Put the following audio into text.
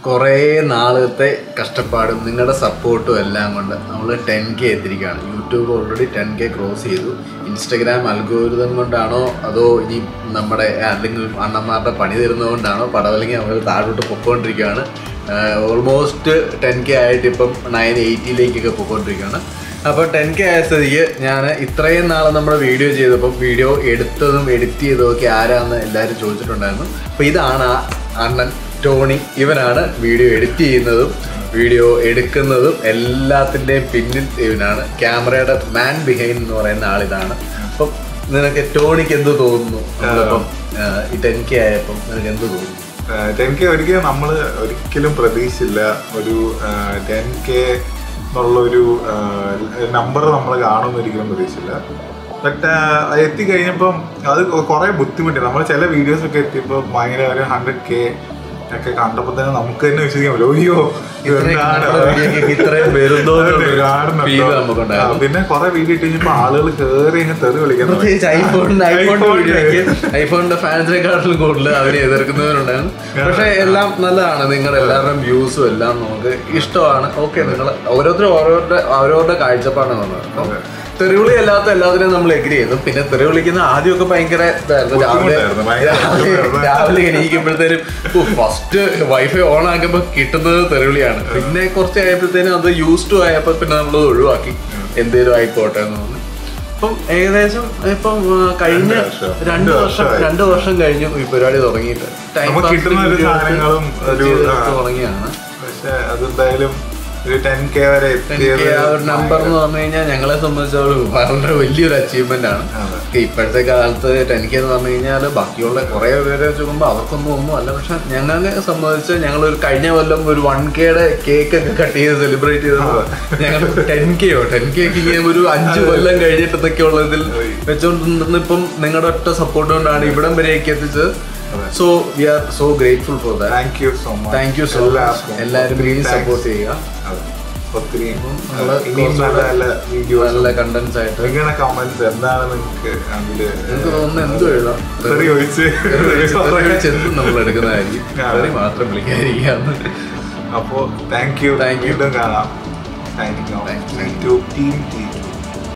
കുറേ നാളത്തെ കഷ്ടപ്പാടും നിങ്ങളുടെ സപ്പോർട്ടും എല്ലാം കൊണ്ട് നമ്മൾ ടെൻ കെ എത്തിരിക്കുകയാണ് YouTube already ten K cross ചെയ്തു ഇൻസ്റ്റഗ്രാം അൽഗോരിതം കൊണ്ടാണോ അതോ ഇനി നമ്മുടെ അല്ലെങ്കിൽ അണ്ണന്മാരുടെ പണി തരുന്നതുകൊണ്ടാണോ പടവല്ലെങ്കിൽ നമ്മൾ താഴോട്ട് പൊക്കോണ്ടിരിക്കുകയാണ് ഓൾമോസ്റ്റ് ടെൻ കെ ആയിട്ട് ഇപ്പം നയൻ എയ്റ്റിയിലേക്കൊക്കെ പൊക്കോണ്ടിരിക്കുകയാണ് അപ്പോൾ ടെൻ കെ ആയ സ്ഥിതിക്ക് ഞാൻ ഇത്രയും നാൾ നമ്മുടെ വീഡിയോ ചെയ്തപ്പോൾ വീഡിയോ എടുത്തതും എഡിറ്റ് ചെയ്തതും ഒക്കെ ആരാന്ന് എല്ലാവരും ചോദിച്ചിട്ടുണ്ടായിരുന്നു അപ്പോൾ ഇതാണ് ആ അണ്ണൻ ടോണി ഇവനാണ് വീഡിയോ എഡിറ്റ് ചെയ്യുന്നതും വീഡിയോ എടുക്കുന്നതും എല്ലാത്തിൻ്റെയും പിന്നിൽ ഇവനാണ് ക്യാമറയുടെ മാൻ ബിഹൈൻഡ് എന്ന് പറയുന്ന ആളിതാണ് അപ്പം നിനക്ക് ടോണിക്ക് എന്ത് തോന്നുന്നു നമ്മളിപ്പം ആ, ഈ ടെൻ കെ ആയപ്പം നിനക്ക് എന്ത് തോന്നുന്നു ടെൻ കെ ഒരിക്കലും നമ്മൾ ഒരിക്കലും പ്രതീക്ഷിച്ചില്ല ഒരു ടെൻ കെ എന്നുള്ളൊരു നമ്പർ നമ്മൾ കാണുമെന്ന് ഒരിക്കലും പ്രതീക്ഷിച്ചില്ല ബട്ട് അത് എത്തിക്കഴിഞ്ഞപ്പം അത് കുറേ ബുദ്ധിമുട്ടി നമ്മൾ ചില വീഡിയോസ് ഒക്കെ എത്തിയപ്പോൾ ഭയങ്കര ഒരു ഹൺഡ്രഡ് കെ ഒക്കെ കണ്ടപ്പോൾ തന്നെ നമുക്ക് തന്നെ വിശ്വസിക്കാൻ പറ്റും അയ്യോ ഇത്രയും ഇതെന്താണ്? നമ്മുടെ വീഡിയോയ്ക്ക് ഇത്രയും വരുന്നോ അതെ, എന്നുള്ളൊരു കാണുന്നുണ്ടോ? feel നമുക്കുണ്ടായിരുന്നു. ആ, പിന്നെ കുറെ വീഡിയോ ഇട്ട് കഴിഞ്ഞപ്പോ ആളുകൾ കേറി അങ്ങ് തെറി വിളിക്കാൻ തുടങ്ങി. പ്രത്യേകിച്ച് ഐഫോണിന്റെ ഐഫോണിന്റെ iPhone വീഡിയോയ്ക്ക് ഐഫോണിന്റെ ഫാൻസിനെക്കാട്ടിലും കൂടുതൽ അവരെ എതിർക്കുന്നവരുണ്ടായിരുന്നു പക്ഷെ എല്ലാം നല്ലതാണ് നിങ്ങളുടെ എല്ലാവരുടെയും വ്യൂസും എല്ലാം നമുക്ക് ഇഷ്ടമാണ് ഓക്കെ നിങ്ങൾ ഓരോരുത്തരും ഓരോരുടെ അവരവരുടെ കാഴ്ചപ്പാടാണ് വന്നത് അപ്പം തെറിവിളി അല്ലാത്ത എല്ലാത്തിനും നമ്മൾ എഗ്രി ചെയ്തു പിന്നെ തെറി വിളിക്കുന്ന ആദ്യമൊക്കെ ഭയങ്കര ഇതായിരുന്നു രാവിലെ ബുദ്ധിമുട്ടായിരുന്നു, ഭയങ്കര രാവിലെ ബുദ്ധിമുട്ടായിരുന്നു. രാവിലെ എണീക്കുമ്പോഴത്തേനും ഫസ്റ്റ് വൈഫൈ ഓൺ ആക്കുമ്പോൾ കിട്ടുന്നത് തെറിവിളിയാണ് പിന്നെ കുറച്ച് ആയപ്പോഴത്തേനും അത് യൂസ് ടു ആയപ്പോൾ പിന്നെ നമ്മൾ ഒഴിവാക്കി എന്തേലും ആയിക്കോട്ടെ എന്ന് പറഞ്ഞു അപ്പം ഏകദേശം ഇപ്പം ആ, കഴിഞ്ഞ രണ്ട് വർഷം. രണ്ട് രണ്ട് വർഷം വർഷമായി. രണ്ട് വർഷം കഴിഞ്ഞു ഈ പരിപാടി തുടങ്ങിയിട്ട് Time നമുക്ക് pass കിട്ടുന്ന ഒരു video എടുത്ത് സാധനങ്ങളും ഒരു, ചെയ്തെടുത്ത് ആ. തുടങ്ങിയാണ് പക്ഷെ അതെന്തായാലും ഒരു ടെൻ കെ വരെ എത്തിയത് എനിക്ക് ആ ഒരു നമ്പർ എന്ന് പറഞ്ഞു കഴിഞ്ഞാൽ ഞങ്ങളെ സംബന്ധിച്ചോളം വളരെ വലിയൊരു അച്ചീവ്മെന്റ് ആണ് അതെ. ഒക്കെ ഇപ്പോഴത്തെ കാലത്ത് ടെൻ കെ എന്ന് പറഞ്ഞു കഴിഞ്ഞാൽ ബാക്കിയുള്ള കുറേ പേരെ നോക്കുമ്പോൾ അവർക്കൊന്നും ഒന്നും അല്ല പക്ഷെ ഞങ്ങളെ സംബന്ധിച്ച് ഞങ്ങൾ ഒരു കഴിഞ്ഞ കൊല്ലം ഒരു വൺ കെയുടെ കേക്ക് ഒക്കെ കട്ട് ചെയ്ത് സെലിബ്രേറ്റ് ചെയ്തപ്പോൾ ഞങ്ങൾ ടെൻ കെയോ ടെൻ കെക്ക് ഇങ്ങനെ ഒരു അഞ്ച് കൊല്ലം കഴിഞ്ഞിട്ടൊക്കെ ഉള്ളതിൽ വെച്ചുകൊണ്ടിരുന്ന ഇപ്പം നിങ്ങളുടെ ഒറ്റ സപ്പോർട്ട് കൊണ്ടാണ് ഇവിടം വരെയൊക്കെ എത്തിച്ചത് അതെ. So we are so grateful for that thank you so much thank you so much എല്ലാവരും ഇനി സപ്പോർട്ട് ചെയ്യുക ഒത്തിരി നമ്മള് ഇനിയും നല്ല നല്ല വീഡിയോസ് നല്ല കണ്ടന്റ്സ് ആയിട്ട് നിങ്ങളുടെ കമന്റ്സ് എന്താണ് നിങ്ങൾക്ക് അതില് നിങ്ങൾക്ക് തോന്നുന്ന എന്തും എഴുതാം തെറി ഒഴിച്ച് ചെന്തും നമ്മൾ എടുക്കുന്നതായിരിക്കും ആ. തെറി മാത്രം വിളിക്കാതിരിക്കാന്ന് അപ്പോ താങ്ക് യു Thank you. വീണ്ടും കാണാം thank you Thank to team team